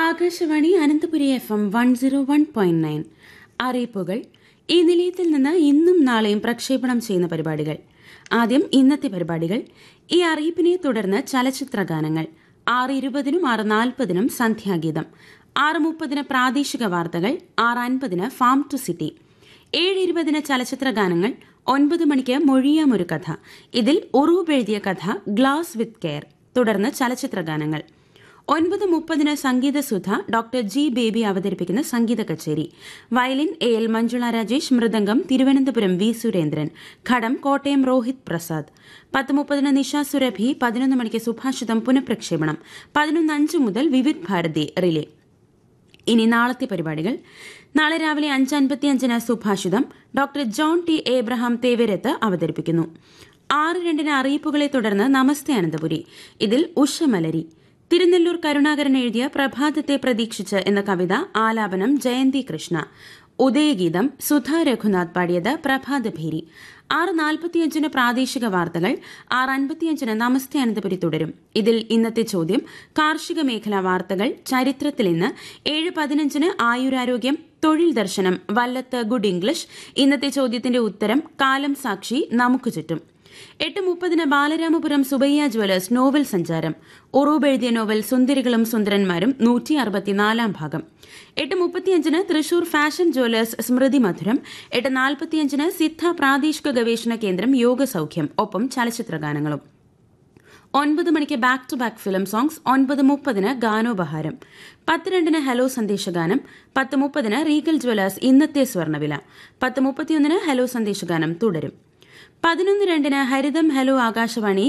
Akashvani Ananthapuri F M one zero one point nine അറിയിപ്പുകൾ ഈ നിലയത്തിൽ നിന്ന് ഇന്നും നാളെയും പ്രക്ഷേപണം ചെയ്യുന്ന പരിപാടികൾ ആദ്യം ഇന്നത്തെ പരിപാടികൾ ഈ അറിയിപ്പിനെ തുടർന്ന് ചലച്ചിത്ര ഗാനങ്ങൾ ആറ് ഇരുപതിനും ആറ് നാൽപ്പതിനും സന്ധ്യാഗീതം ആറ് മുപ്പതിന് പ്രാദേശിക വാർത്തകൾ ആറ് അൻപതിന് ഫാം ടു സിറ്റി ഏഴ് ഇരുപതിന് ചലച്ചിത്ര ഗാനങ്ങൾ ഒൻപത് മണിക്ക് മൊഴിയാം ഒരു കഥ ഇതിൽ ഉറൂബ് എഴുതിയ കഥ ഗ്ലാസ് വിത്ത് കെയർ തുടർന്ന് ചലച്ചിത്ര ഗാനങ്ങൾ ഒൻപത് മുപ്പതിന് സംഗീതസുധ ഡോക്ടർ ജി ബേബി അവതരിപ്പിക്കുന്ന സംഗീത കച്ചേരി violin A L Manjula Rajesh mridangam Thiruvananthapuram V Surendran ghatam Kottayam Rohit Prasad പത്ത് മുപ്പതിന് നിഷ സുരഭി പതിനൊന്ന് മണിക്ക് സുഭാഷിതം പുനഃപ്രക്ഷേപണം പതിനൊന്ന് അഞ്ച് മുതൽ വിവിധ് ഭാരതി റിലേ ഇനി നാളത്തെ പരിപാടികൾ നാളെ രാവിലെ അഞ്ച് അൻപത്തിയഞ്ചിന് സുഭാഷിതം doctor John T Abraham Thevarath അവതരിപ്പിക്കുന്നു ആറ് രണ്ടിന് അറിയിപ്പുകളെ തുടർന്ന് നമസ്തേ അനന്തപുരി ഇതിൽ ഉഷമലരി തിരുനെല്ലൂർ കരുണാകരൻ എഴുതിയ പ്രഭാതത്തെ പ്രതീക്ഷിച്ച് എന്ന കവിത ആലാപനം ജയന്തി കൃഷ്ണ ഉദയഗീതം സുധാ രഘുനാഥ് പാടിയത് പ്രഭാതഭേരി ആറ് നാൽപ്പത്തിയഞ്ചിന് പ്രാദേശിക വാർത്തകൾ ആറ് അൻപത്തിയഞ്ചിന് നമസ്തേ അനന്തപുരി തുടരും ഇതിൽ ഇന്നത്തെ ചോദ്യം കാർഷിക മേഖലാ വാർത്തകൾ ചരിത്രത്തിൽ ഇന്ന് ഏഴ് പതിനഞ്ചിന് ആയുരാരോഗ്യം തൊഴിൽ ദർശനം വല്ലത്ത് ഗുഡ് ഇംഗ്ലീഷ് ഇന്നത്തെ ചോദ്യത്തിന്റെ ഉത്തരം കാലം സാക്ഷി നമുക്ക് ചുറ്റും എട്ട് മുപ്പതിന് ബാലരാമപുരം സുബയ്യ ജ്വല്ലേഴ്സ് നോവൽ സഞ്ചാരം ഉറൂബ് എഴുതിയ നോവൽ സുന്ദരികളും സുന്ദരന്മാരും നൂറ്റി അറുപത്തിനാലാം ഭാഗം എട്ട് മുപ്പത്തിയഞ്ചിന് തൃശൂർ ഫാഷൻ ജ്വല്ലേഴ്സ് സ്മൃതി മധുരം എട്ട് നാൽപ്പത്തിയഞ്ചിന് സിദ്ധ പ്രാദേശിക ഗവേഷണ കേന്ദ്രം യോഗസൌഖ്യം ഒപ്പം ചലച്ചിത്ര ഗാനങ്ങളും ഒൻപത് മണിക്ക് back to back film songs ഒൻപത് മുപ്പതിന് ഗാനോപഹാരം പത്ത് രണ്ടിന് ഹലോ സന്ദേശഗാനം പത്ത് മുപ്പതിന് റീഗൽ ജ്വല്ലേഴ്സ് ഇന്നത്തെ സ്വർണ്ണവില പത്ത് മുപ്പത്തിയൊന്നിന് ഹലോ സന്ദേശഗാനം തുടരും പതിനൊന്ന് രണ്ടിന് ഹരിതം ഹലോ ആകാശവാണി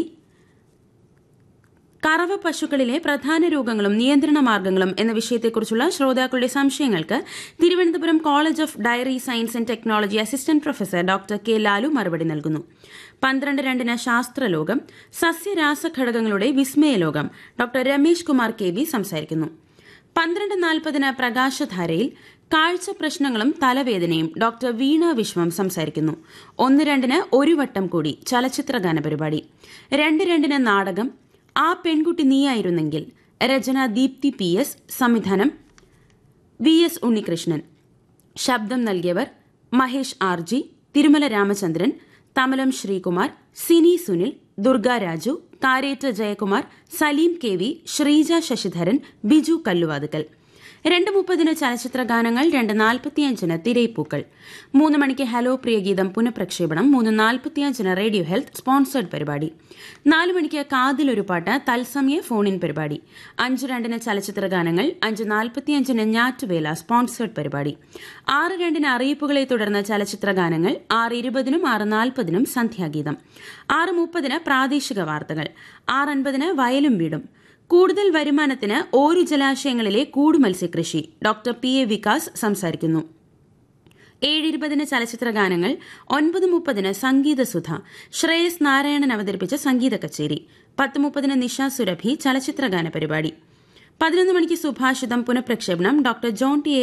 കറവ പശുക്കളിലെ പ്രധാന രോഗങ്ങളും നിയന്ത്രണ മാർഗങ്ങളും എന്ന വിഷയത്തെക്കുറിച്ചുള്ള ശ്രോതാക്കളുടെ സംശയങ്ങൾക്ക് Thiruvananthapuram college of dairy science and technology assistant professor doctor K Lalu മറുപടി നൽകുന്നു പന്ത്രണ്ട് രണ്ടിന് ശാസ്ത്രലോകം സസ്യരാസഘടകങ്ങളുടെ വിസ്മയലോകം doctor Ramesh Kumar K V സംസാരിക്കുന്നു പന്ത്രണ്ട് നാൽപ്പതിന് പ്രകാശധാരയിൽ കാഴ്ച പ്രശ്നങ്ങളും തലവേദനയും ഡോക്ടർ വീണ വിശ്വം സംസാരിക്കുന്നു ഒന്ന് രണ്ടിന് ഒരു വട്ടം കൂടി ചലച്ചിത്ര ഗാന പരിപാടി രണ്ട് രണ്ടിന് നാടകം ആ പെൺകുട്ടി നീയായിരുന്നെങ്കിൽ രചന ദീപ്തി പി എസ് സംവിധാനം വി എസ് ഉണ്ണികൃഷ്ണൻ ശബ്ദം നൽകിയവർ Mahesh R G Thirumala Ramachandran Thamalam Sreekumar Sini Sunil Durga Raju Karetta Jayakumar Saleem K V Sreeja Sasidharan Biju Kalluvathukkal രണ്ട് മുപ്പതിന് ചലച്ചിത്ര ഗാനങ്ങൾ രണ്ട് നാൽപ്പത്തിയഞ്ചിന് തിരയിപ്പൂക്കൾ മൂന്ന് മണിക്ക് ഹലോ പ്രിയഗീതം പുനഃപ്രക്ഷേപണം മൂന്ന് നാൽപ്പത്തിയഞ്ചിന് റേഡിയോ ഹെൽത്ത് സ്പോൺസേഡ് പരിപാടി നാല് മണിക്ക് കാതിലൊരു പാട്ട് തത്സമയ ഫോണിൻ പരിപാടി അഞ്ച് രണ്ടിന് ചലച്ചിത്ര ഗാനങ്ങൾ അഞ്ച് നാൽപ്പത്തിയഞ്ചിന് ഞാറ്റുവേല സ്പോൺസേഡ് പരിപാടി ആറ് രണ്ടിന് അറിയിപ്പുകളെ തുടർന്ന് ചലച്ചിത്ര ഗാനങ്ങൾ ആറ് ഇരുപതിനും ആറ് നാൽപ്പതിനും സന്ധ്യാഗീതം ആറ് മുപ്പതിന് പ്രാദേശിക വാർത്തകൾ ആറ് അൻപതിന് വയലും വീടും കൂടുതൽ വരുമാനത്തിന് ഓരു ജലാശയങ്ങളിലെ കൂട് മത്സ്യകൃഷി ഡോക്ടർ പി എ വികാസ് സംസാരിക്കുന്നു ഏഴ് ഇരുപതിന് ചലച്ചിത്ര ഗാനങ്ങൾ ഒൻപത് മുപ്പതിന് സംഗീതസുധ ശ്രേയസ് നാരായണൻ അവതരിപ്പിച്ച സംഗീത കച്ചേരി പത്ത് മുപ്പതിന് നിഷ സുരഭി ചലച്ചിത്ര ഗാന പരിപാടി പതിനൊന്ന് മണിക്ക് സുഭാഷിതം പുനഃപ്രക്ഷേപണം ഡോക്ടർ ജോൺ ടി